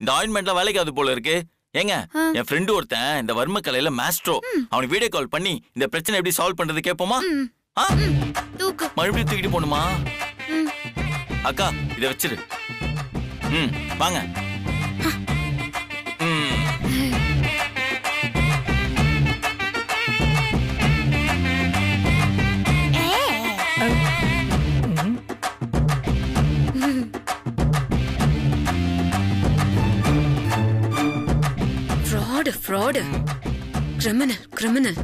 இந்த ஆயின்மெண்ட்லாம் வேலைக்கு அது போல இருக்கு ஏங்க ஆ. என் ஃப்ரெண்டு ஒருத்தன் இந்த வர்ம கலையில மாஸ்ட்ரோ அவனுக்கு வீடியோ கால் பண்ணி இந்த பிரச்சனை எப்படி சால்வ் பண்றது கேட்போமா ம், ஆ தூக்கு மறுபடியும் தூக்கிட்டு போகணுமா ம். அக்கா இதை வச்சிரு ம் வாங்க ம் ஃப்ராடு ஃப்ராடு கிரிமினல் கிரிமினல்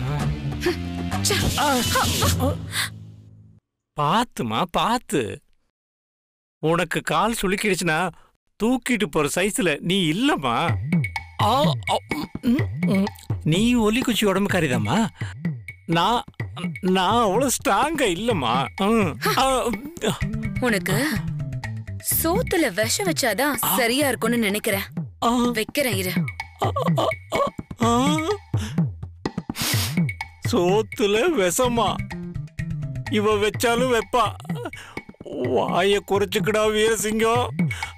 பாத்துமா பாத்து உனக்கு கால் சுளுக்கிடுச்சுன்னா தூக்கிட்டு போற சைஸ்ல நீ இல்லம்மா ஆ, ஆ, ம், ம். நீ ஒலி குச்சி உடம்புக்காரிதாம்மா நான் நான் அவ்வளவு ஸ்ட்ராங்கா இல்லம்மா ம். ஆ, உனக்கு சோத்துல விஷம் வச்சாதான் சரியா இருக்கும்னு நினைக்கிறேன் ஆ, வைக்கிறேன் இரு ஆ. சோத்துல விஷமா இவ வச்சாலும் வைப்பா வாய குறைச்சுக்கடா வீரசிங்கம்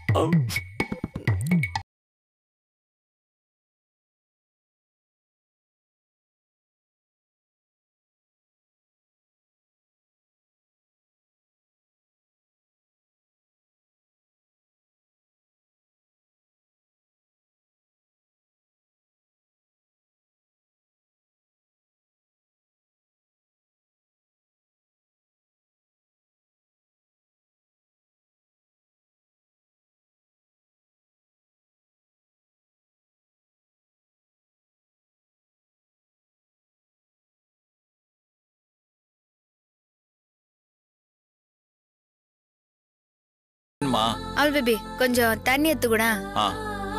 மா ஆல் பேபி கொஞ்சம் தண்ணி எடுத்துக்கூட ஆ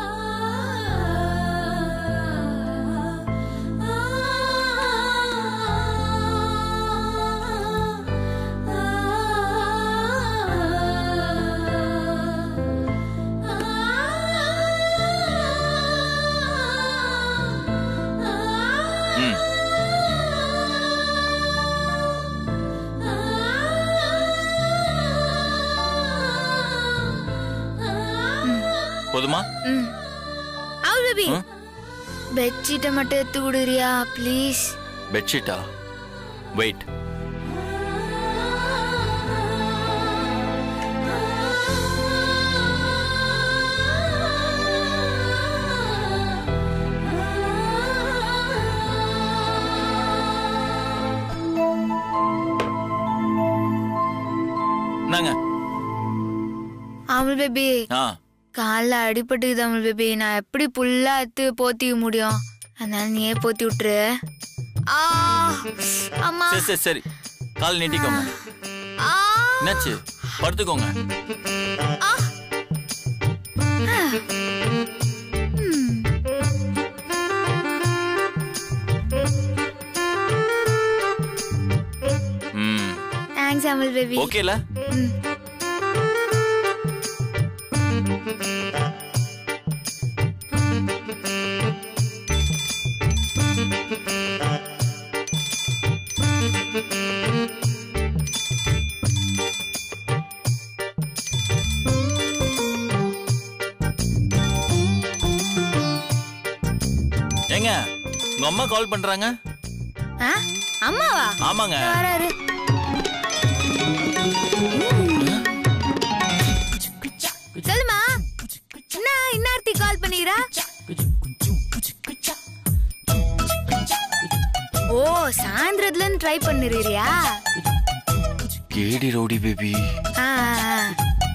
ம் போதுமா ம் ஆல் பேபி ஆ? பெட்ஷீட்டை மட்டும் எடுத்து கொடுறியா ப்ளீஸ் பெட்ஷீட்டா வெயிட் என்னங்க ஆமல் பேபி ஆ காலில் அடிபட்டுக்குது அமல் பேபி நான் எப்படி புல்லா எடுத்து போத்திக்க முடியும் அதனால நீயே போத்தி விட்டுரு ஆ அம்மா சரி சரி சரி கால் நீட்டிக்கோங்க ஆ என்னாச்சு படுத்துக்கோங்க ம். ம் தேங்க்ஸ் அமல் பேபி ஓகேல ம். ஏங்க உங்க அம்மா கால் பண்றாங்க ஆ அம்மாவா ஆமாங்க வராரு சொல்லுமா என்ன இன்னார்த்தி கால் பண்ணிக்கிறா ஓ சாயந்தரத்துல இருந்து ட்ரை பண்ணிருக்கிறியா கேடி ரவுடி பேபி ஆ, ஆ, ஆ.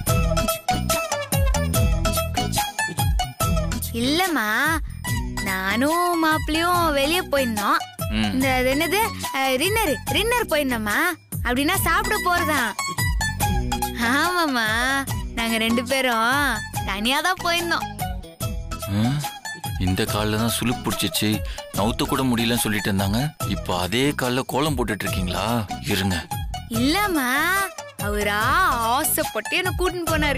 இல்லம்மா நானும் மாப்பிளையும் வெளியே போயிருந்தோம் ம் இந்த அது என்னது ரின்னர் ரின்னர் போயிருந்தோம்மா அப்படின்னா சாப்பிட போறதான் ஆமாம்மா நாங்க ரெண்டு பேரும் தனியா தான் போயிருந்தோம் ஆ? இந்த காலில் தான் சுளுக்கு பிடிச்சிச்சு நவுத்த கூட முடியலன்னு சொல்லிட்டு இருந்தாங்க இப்போ அதே காலில் கோலம் போட்டுட்டு இருக்கீங்களா இருங்க இல்லம்மா அவரா ஆசைப்பட்டு என்ன கூட்டின்னு போனாரு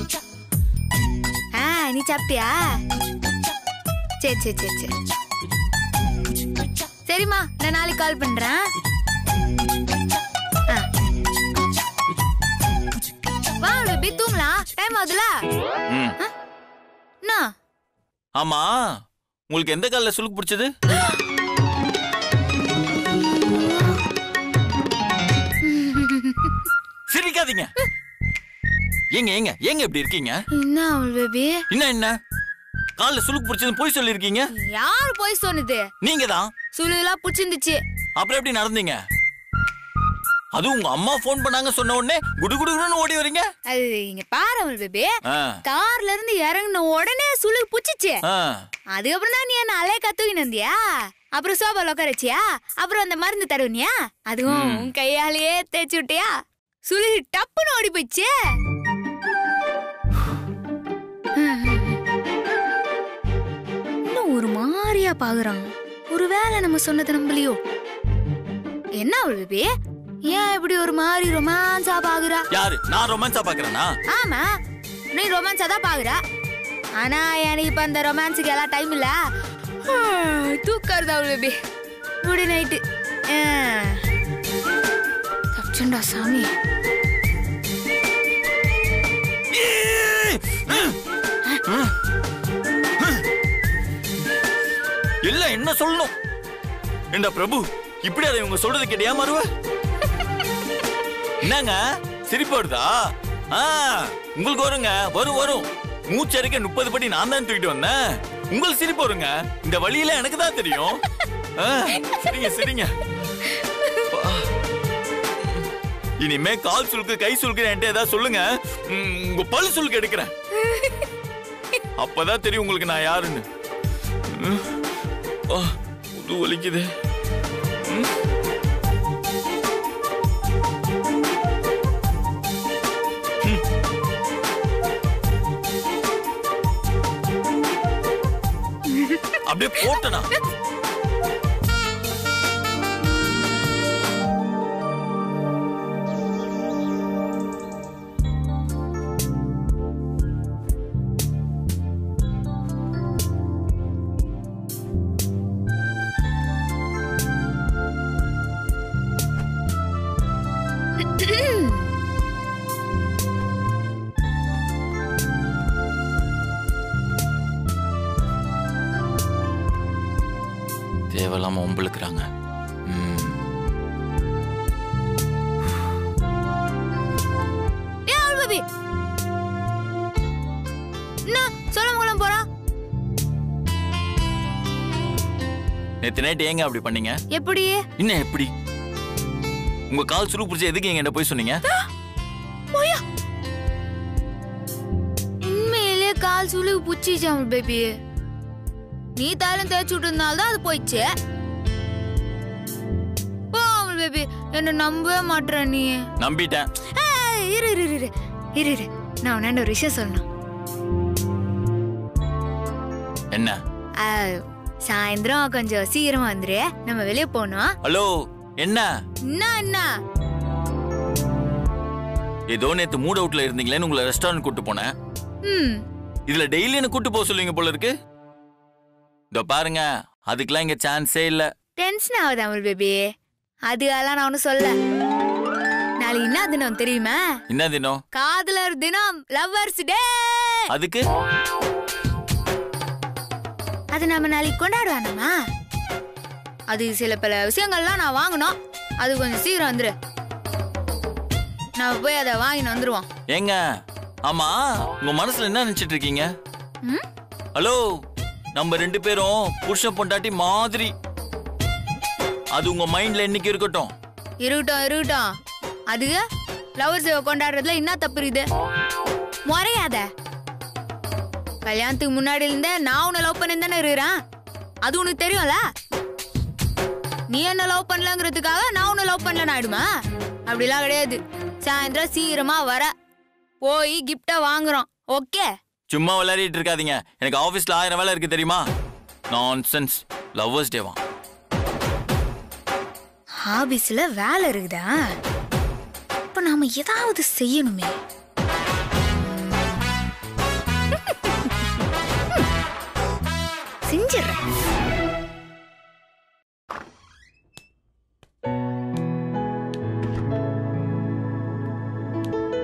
ஆ நீ சாப்பிட்டியா சரி சரி சரி சரி சரிம்மா நான் நாளைக்கு கால் பண்றேன் ஆ. வா பேபி தூங்கலாம் டைம் ஆகுதுல ம் என்ன ஆமா உங்களுக்கு எந்த காலில் சுளுக்கு பிடிச்சது சிரிக்காதீங்க ஏங்க ஏங்க ஏங்க இப்படி இருக்கீங்க என்ன அவள் பேபி என்ன என்ன காலில் சுளுக்கு பிடிச்சதுன்னு போய் சொல்லியிருக்கீங்க யார் போய் சொன்னது நீங்க தான் சுழுலாம் புடிச்சிருந்துச்சு அப்புறம் எப்படி நடந்தீங்க அது உங்க அம்மா ஃபோன் பண்ணாங்க சொன்ன உடனே குடு குடுன்னு ஓடி வரீங்க அது இங்க பாரு அவள் பேபி ஆ, கார்ல இருந்து இறங்கின உடனே சுழு புச்சிச்சு ஆ. அதுக்கப்புறம் தான் நீ என்ன அலைய கத்துக்கின்னு வந்தியா அப்புறம் சோபால உட்கார வச்சியா அப்புறம் அந்த மருந்து தருவனியா அதுவும் ம். உன் கையாலேயே தேய்ச்சி விட்டியா சுழி டப்புன்னு ஓடி போயிடுச்சு இன்னும் ஒரு மாதிரியா பாக்குறான் ஒருவேளை நம்ம சொன்னது நம்பலையோ என்ன அவள் பேபி ஏன் இப்படி ஒரு மாதிரி ரொமான்ஸா பாக்குறா யாரு நான் ரொமான்ஸா பாக்குறேனா ஆமா நீ ரொமான்ஸா தான் பாக்குற ஆனா எனக்கு இப்ப அந்த ரொமான்ஸுக்கு எல்லாம் டைம் இல்ல தூக்கறது அவள் பேபி குட் நைட்டு தப்சண்டா சாமி இல்ல என்ன சொல்லணும் என்ன பிரபு இப்படி அதை இவங்க சொல்றது கேட்டியா மறுவ என்னங்க சிரிப்பு வருதா ஆ உங்களுக்கு வருங்க வரும் வரும் மூச்சரிக்க முப்பது படி நான் தான் தூக்கிட்டு வந்தேன் உங்களுக்கு சிரிப்பு வருங்க இந்த வழியில எனக்கு தான் தெரியும் ஆ, சரிங்க சரிங்க அப்பா. இனிமே கால் சுளுக்கு கை சுளுக்கு என்கிட்ட ஏதாவது சொல்லுங்க ம், உங்க பல் சுளுக்கு எடுக்கிறேன் அப்பதான் தெரியும் உங்களுக்கு நான் யாருன்னு ம். ஆ, முது வலிக்குது ம். ம். அப்படியே போட்டனா தேவையில்லாம ஒம்பளுக்குறாங்க ம் ஏ அவள் பேபி என்ன சொல்ல மூலம் போறா நேத்து நைட் ஏங்க அப்படி பண்ணீங்க எப்படி என்ன எப்படி உங்க கால் சுருக்கு பிடிச்ச எதுக்கு எங்க போய் சொன்னீங்க போயா உண்மையிலே கால் சுழு புச்சிச்சு அவள் பேபி நீ தைலம் தேய்ச்சி விட்டதுனால தான் அது போயிடுச்சு போ அவள் பேபி என்ன நம்பவே மாட்ற நீ நம்பிட்டேன் ஏய், இரு இரு இரு, இரு இரு இரு நான் உன்னாண்ட ஒரு விஷயம் சொல்லணும் என்ன ஆ, சாயந்தரம் கொஞ்சம் சீக்கிரமா வந்துரு நம்ம வெளியே போனோம் ஹலோ என்ன என்ன என்ன ஏதோ நேத்து மூட் அவுட்ல இருந்தீங்களேன்னு உங்களை ரெஸ்டாரண்ட் கூட்டு போனேன் ம் இதுல டெய்லி என்ன கூட்டு போக சொல்லுவீங்க போல இருக்கு இதோ பாருங்க அதுக்கெல்லாம் இங்க சான்ஸே இல்ல டென்ஷன் ஆகுது அவள் பேபி அதுக்கெல்லாம் நான் ஒன்றும் சொல்ல நாளைக்கு என்ன தினம் தெரியுமா என்ன தினம் காதலர் தினம் லவ்வர்ஸ் டே அதுக்கு அது நம்ம நாளைக்கு கொண்டாடுவானம்மா அது சில பல விஷயங்கள்லாம் நான் வாங்கணும் அது கொஞ்சம் சீக்கிரம் வந்துரு நான் போய் அதை வாங்கிட்டு வந்துருவோம் ஏங்க ஆமா உங்க மனசுல என்ன நினைச்சிட்டு இருக்கீங்க ம்? ஹலோ நம்ம ரெண்டு பேரும் புருஷன் பொண்டாட்டி மாதிரி அது உங்க மைண்ட்ல என்னைக்கு இருக்கட்டும் இருக்கட்டும் இருக்கட்டும் அதுக்கு லவர்ஸ் கொண்டாடுறதுல என்ன தப்பு இருக்குது முறையாத கல்யாணத்துக்கு முன்னாடி இருந்தே நான் உன்னை லவ் பண்ணி தானே இருக்கிறேன் அது உனக்கு தெரியும்ல நீ என்ன லவ் பண்ணலங்கிறதுக்காக நான் உன்னை லவ் பண்ணலன்னு ஆயிடுமா அப்படிலாம் கிடையாது சாயந்தரம் சீக்கிரமா வர போய் கிஃப்டா வாங்குறோம் ஓகே சும்மா விளையாடிட்டு இருக்காதீங்க எனக்கு ஆபீஸ்ல ஆயிரம் வேலை இருக்கு தெரியுமா நான்சென்ஸ் லவ்வர்ஸ் டேவா ஆபீஸ்ல வேலை இருக்குதா அப்ப நாம ஏதாவது செய்யணுமே செஞ்சிடறேன்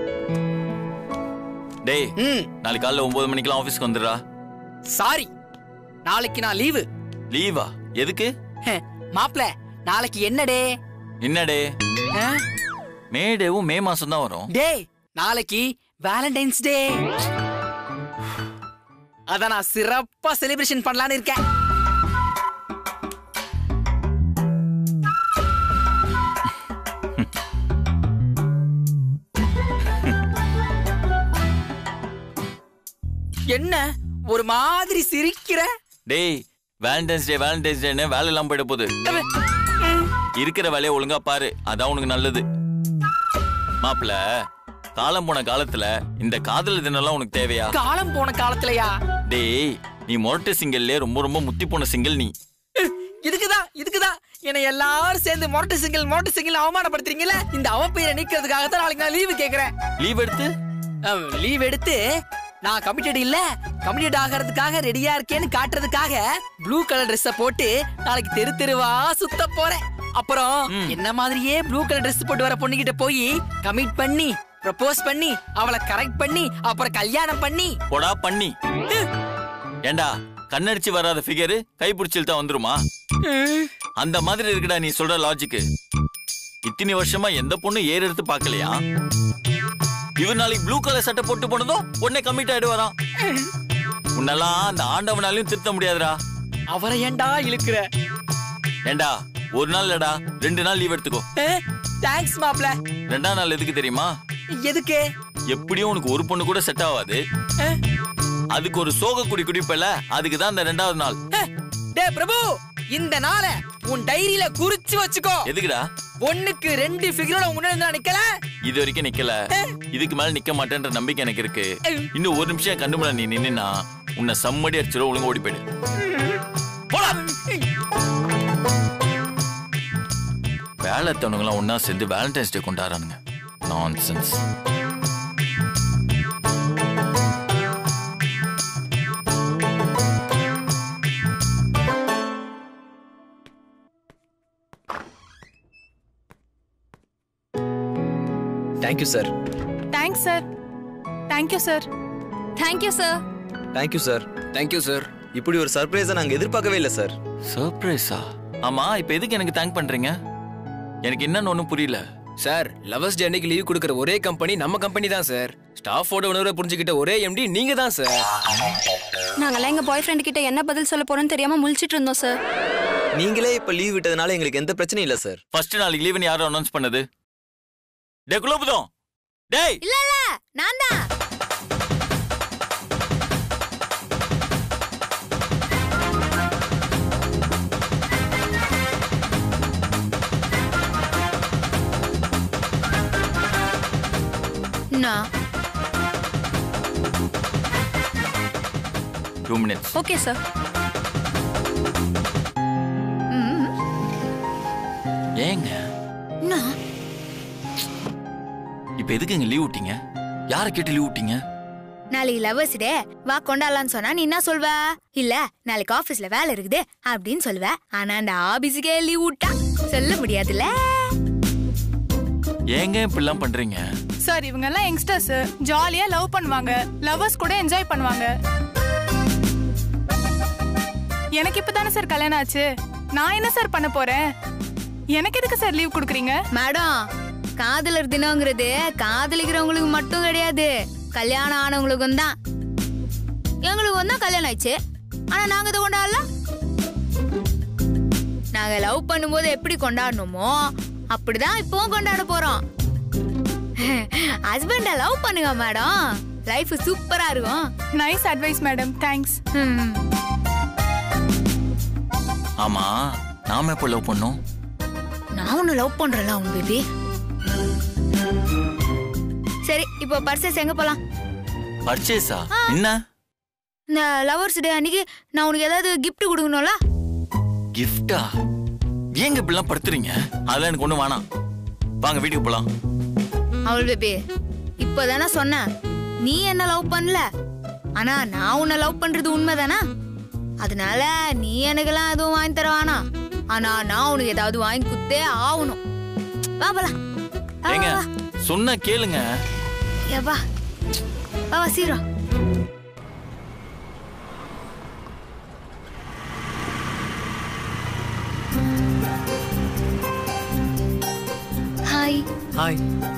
டேய் ம் நாளைக்கு காலைல ஒன்பது மணிக்கெல்லாம் ஆபீஸ்க்கு வந்துடுறா சாரி நாளைக்கு நான் லீவு லீவா எதுக்கு மாப்ள நாளைக்கு என்ன டே என்னடே மேடேவும் மே மாசம் தான் வரும் டேய் நாளைக்கு வேலண்டைன்ஸ் டே அத நான் சிறப்பா செலிப்ரேஷன் பண்ணலாம்னு இருக்கேன் என்ன ஒரு மாதிரி சிரிக்கிற டேய் வேலண்டைன்ஸ் டே வேலண்டைன்ஸ் டேன்னு வேலை எல்லாம் போயிட போகுது இருக்கிற வேலையை ஒழுங்கா பாரு அதான் உனக்கு நல்லது மாப்பிள காலம் போன காலத்துல இந்த காதல் தினம்லாம் உனக்கு தேவையா காலம் போன காலத்துலயா டேய் நீ மொரட்டு சிங்கிள்லே ரொம்ப ரொம்ப முத்தி போன சிங்கிள் நீ இதுக்குதான் இதுக்குதான் என்னை எல்லாரும் சேர்ந்து மொரட்டு சிங்கிள் மொரட்டு சிங்கிள் அவமானப்படுத்துறீங்கல்ல இந்த அவப்பெயரை நீக்கிறதுக்காக தான் நாளைக்கு நான் லீவு கேக்குறேன் லீவ் எடுத்து லீவ் எடுத்து நான் கமிட்டட் இல்ல கமிட்டட் ஆகிறதுக்காக ரெடியா இருக்கேன்னு காட்டுறதுக்காக ப்ளூ கலர் Dress போட்டு நாளைக்கு தெரு தெருவா சுத்த போறேன் அப்புறம் என்ன மாதிரியே ப்ளூ கலர் Dress போட்டு வர பொண்ணுகிட்ட போய் கமிட் பண்ணி ப்ரப்போஸ் பண்ணி அவளை கரெக்ட் பண்ணி அப்புறம் கல்யாணம் பண்ணி போடா பண்ணி ஏண்டா கண்ணடிச்சு வராத ஃபிகர் கை பிடிச்சில் வந்துருமா அந்த மாதிரி இருக்குடா நீ சொல்ற லாஜிக் இத்தனை வருஷமா எந்த பொண்ணு ஏறு எடுத்து பார்க்கலையா இவர் நாளைக்கு ப்ளூ கலர் சட்டை போட்டு போனதும் உடனே கமிட் ஆயிடு வரான் உன்னெல்லாம் அந்த ஆண்டவனாலையும் திருத்த முடியாதுடா அவரை ஏன்டா இழுக்கிற ஏண்டா ஒரு நாள் இல்லடா ரெண்டு நாள் லீவ் எடுத்துக்கோ தேங்க்ஸ் மாப்ள ரெண்டாம் நாள் எதுக்கு தெரியுமா எதுக்கு எப்படியும் உனக்கு ஒரு பொண்ணு கூட செட் ஆகாது அஹ், அதுக்கு ஒரு சோக குடி குடிப்பல அதுக்கு தான் அந்த ரெண்டாவது நாள் அஹ். டேய் பிரபு இந்த நாள உன் டைரியில குறிச்சு வச்சுக்கோ எதுக்குடா ஒண்ணுக்கு ரெண்டு ஃபிகரோட முன்னாடி நான் நிக்கல இது வரைக்கும் நிக்கல இதுக்கு மேல நிக்க மாட்டேன்ற நம்பிக்கை எனக்கு இருக்கு இன்னும் ஒரு நிமிஷம் என் கண்ணு முன்னாடி நீ நின்னா உன்னை சம்மடி அடிச்சிடும் ஒழுங்கா ஓடி போயிடு போடா. வேலைத்தவனுங்களாம் ஒன்னா சேர்ந்து வேலண்டைன்ஸ் டே கொண்டாடுறானுங்க nonsense thank you sir thanks sir thank you sir thank you sir thank you sir thank you sir இப்படி ஒரு சர்ப்ரைஸை நாங்கள் எதிர்பார்க்கவே இல்லை சார் சர்ப்ரைஸா ஆமா இப்ப எதுக்கு எனக்கு தேங்க் பண்றீங்க எனக்கு என்னன்னு ஒண்ணும் புரியல சார் லவர்ஸ் டே அன்னைக்கு லீவ் கொடுக்குற ஒரே கம்பெனி நம்ம கம்பெனி தான் சார் ஸ்டாஃபோட உணர்வை புரிஞ்சுக்கிட்ட ஒரே எம்டி நீங்க தான் சார் நாங்கெல்லாம் எங்க பாய் ஃப்ரெண்ட் கிட்ட என்ன பதில் சொல்ல போறோம்னு தெரியாம முழிச்சிட்டு இருந்தோம் சார் நீங்களே இப்போ லீவ் விட்டதுனால எங்களுக்கு எந்த பிரச்சனையும் இல்லை சார் ஃபர்ஸ்ட் நாளைக்கு லீவுன்னு யாரும் அனௌன்ஸ் பண்ணது டே குலோபுதம் டேய் இல்ல இல்ல நான் தான் நான் டூ மினிட்ஸ் ஓகே சார் ம், ஏங்க நான் இப்ப எதுக்கு இங்க லீவ் விட்டீங்க யாரை கேட்டு லீவ் விட்டீங்க நாளைக்கு லவர்ஸ் டே வா கொண்டாடலாம்னு சொன்னா நீ என்ன சொல்வ இல்ல நாளைக்கு ஆபீஸ்ல வேலை இருக்குது அப்படின்னு சொல்லுவ ஆனா அந்த ஆபீஸுக்கே லீவ் விட்டா சொல்ல முடியாதுல்ல ஏங்க இப்படிலாம் பண்றீங்க சார் இவங்க எல்லாம் யங்ஸ்டர்ஸ் ஜாலியா லவ் பண்ணுவாங்க லவ்வர்ஸ் கூட என்ஜாய் பண்ணுவாங்க எனக்கு இப்பதானே சார் கல்யாணம் ஆச்சு நான் என்ன சார் பண்ண போறேன் எனக்கு எதுக்கு சார் லீவ் கொடுக்குறீங்க மேடம் காதலர் தினங்கிறது காதலிக்கிறவங்களுக்கு மட்டும் கிடையாது கல்யாணம் ஆனவங்களுக்கும் தான் எங்களுக்கு தான் கல்யாணம் ஆயிடுச்சு ஆனா நாங்க இதை கொண்டாடல நாங்க லவ் பண்ணும்போது எப்படி கொண்டாடணுமோ அப்படிதான் இப்பவும் கொண்டாட போறோம் ஹஸ்பண்ட லவ் பண்ணுங்க மேடம் லைஃப் சூப்பரா இருக்கும் நைஸ் அட்வைஸ் மேடம் தேங்க்ஸ் ம். ஆமா நாம எப்போ லவ் பண்ணோம் நான் உன்னை லவ் பண்றேன்ல உன் பேபி சரி இப்போ பர்சஸ் எங்க போலாம் பர்ச்சேஸா என்ன இந்த லவர்ஸ் டே அன்னைக்கு நான் உனக்கு ஏதாவது gift கொடுக்கணும்ல கிஃப்டா ஏங்க இப்படிலாம் படுத்துறீங்க அதெல்லாம் எனக்கு ஒண்ணும் வேணாம் வாங்க வீட்டுக்கு போலாம் அவள் பேபி இப்போதானே சொன்னேன் நீ என்ன லவ் பண்ணல ஆனா நான் உன்னை லவ் பண்றது உண்மைதானா அதனால நீ எனக்கெல்லாம் எதுவும் வாங்கி தர வேணாம் ஆனா நான் உனக்கு ஏதாவது வாங்கி குத்தே ஆகணும் வா போலாம் வா, ஏங்க வா, சொன்ன கேளுங்க வா. வா வா வா சீக்கிரம் ஹாய்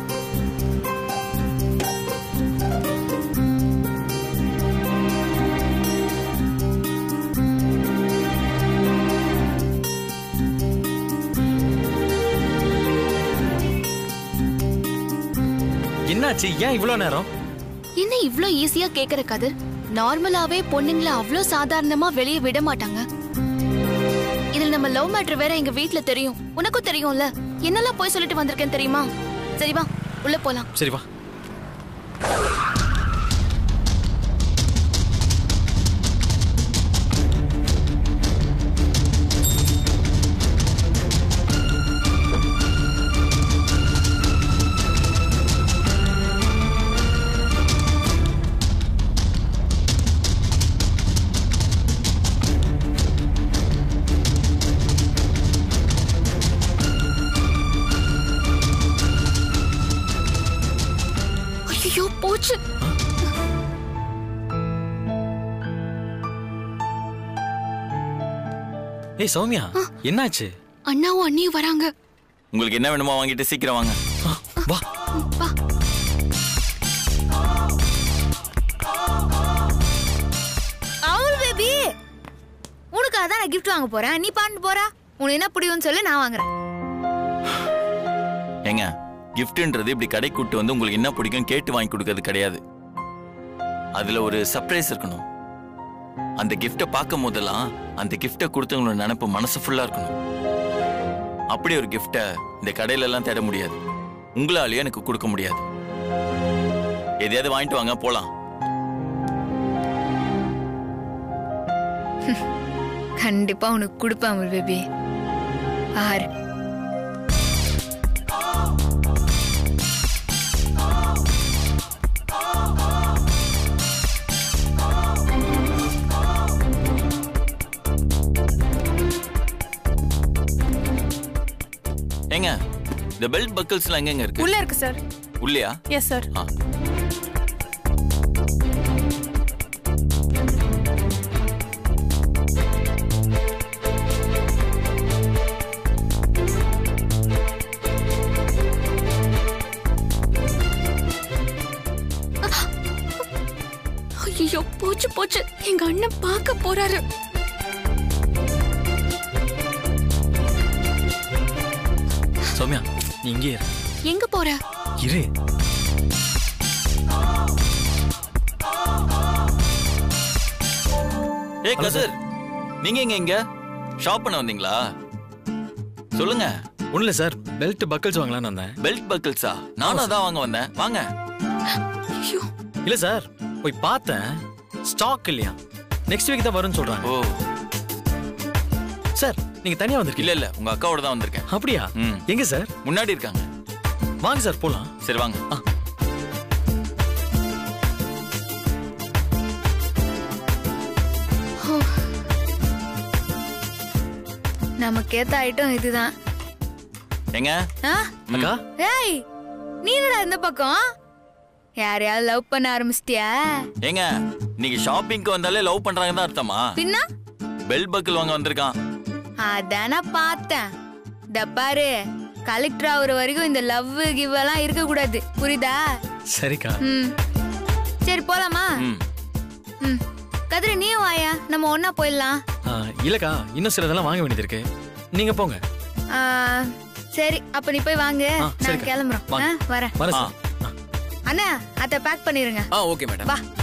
என்னாச்சு ஏன் இவ்வளோ நேரம் என்ன இவ்ளோ ஈஸியா கேக்குற கதிர் நார்மலாவே பொண்ணுங்கள அவ்ளோ சாதாரணமா வெளியே விட மாட்டாங்க இதுல நம்ம லவ் மேட்ரு வேற எங்க வீட்ல தெரியும் உனக்கும் தெரியும்ல என்னெல்லாம் போய் சொல்லிட்டு வந்திருக்கேன் தெரியுமா சரி வா உள்ள போலாம் சரி வா ஐயோ போச்சு ஏய் சௌமியா என்னாச்சு அண்ணாவும் அண்ணியும் வராங்க உங்களுக்கு என்ன வேணுமோ வாங்கிட்டு சீக்கிரம் வாங்க வா வா அவள் பேபி உனக்காக தான் நான் gift வாங்க போறேன் நீ பாட்டு போறா உனக்கு என்ன பிடிக்கும்னு சொல்லு நான் வாங்குறேன் ஏங்க கிஃப்ட்ன்றது இப்படி கடை கூட்டு வந்து உங்களுக்கு என்ன பிடிக்கும் கேட்டு வாங்கி கொடுக்கறது கிடையாது அதுல ஒரு சர்ப்ரைஸ் இருக்கணும் அந்த கிஃப்ட்டை பார்க்கும் போதெல்லாம் அந்த கிஃப்ட்டை கொடுத்தவங்களோட நினைப்பு மனசு ஃபுல்லா இருக்கணும் அப்படி ஒரு கிஃப்ட்டை இந்த கடையில எல்லாம் தேட முடியாது உங்களாலேயே எனக்கு கொடுக்க முடியாது எதையாவது வாங்கிட்டு வாங்க போலாம் கண்டிப்பா உனக்கு கொடுப்பேன் அவள் பேபி ஆறு ஏங்க இந்த பெல்ட் பக்கிள்ஸ்லாம் எங்கெங்க இருக்கு உள்ள இருக்கு சார் உள்ளியா எஸ் சார் ஆ ஐயோ போச்சு போச்சு எங்க அண்ணன் பார்க்க போறாரு சௌமியா நீ இங்கே இரு எங்க போற இரு ஏய் கதிர் நீங்க எங்க இங்க ஷாப் பண்ண வந்தீங்களா சொல்லுங்க ஒன்றும் இல்லை சார் பெல்ட் பக்கல்ஸ் வாங்கலாம்னு வந்தேன் பெல்ட் பக்கிள்ஸா நானும் அதான் வாங்க வந்தேன் வாங்க ஐயோ இல்லை சார் போய் பார்த்தேன் ஸ்டாக் இல்லையா நெக்ஸ்ட் வீக் தான் வரும்னு சொல்கிறாங்க ஓ சார் நீங்கள் தனியாக வந்திருக்கீங்க இல்ல இல்ல உங்க அக்காவோட தான் வந்திருக்கேன் அப்படியா ம். எங்க சார் முன்னாடி இருக்காங்க வாங்க சார் போகலாம் சரி வாங்க ஆ. நமக்கேத்த ஐட்டம் இதுதான் ஏங்க ஆ? அக்கா ஏய் நீ என்னடா இந்த பக்கம் யாரையாவது லவ் பண்ண ஆரம்பிச்சிட்டியா ஏங்க நீங்க ஷாப்பிங்க்கு வந்தாலே லவ் பண்றாங்க தான் அர்த்தமா பின்ன பெல்ட் பக்கிள் வாங்க வந்திருக்கான் அதான் நான் பார்த்தேன் இந்த பாரு கலெக்டர் ஆகுற வரைக்கும் இந்த லவ் கிவ் எல்லாம் இருக்க கூடாது புரியுதா சரிக்கா ம் சரி போலாமா ம் ம் கதிர நீயும் வாயா நம்ம ஒண்ணா போயிடலாம் ஆ, இல்லக்கா இன்னும் சிலதெல்லாம் வாங்க வேண்டியது இருக்கு நீங்க போங்க ஆ, சரி அப்ப நீ போய் வாங்க ஆ, நான் சரிக்கா. கிளம்புறோம் வாங்க. ஆ, வரேன் வரேன் ஆ. சார் ஆ. அண்ணா அத்தை பேக் பண்ணிருங்க ஆ ஓகே மேடம் வா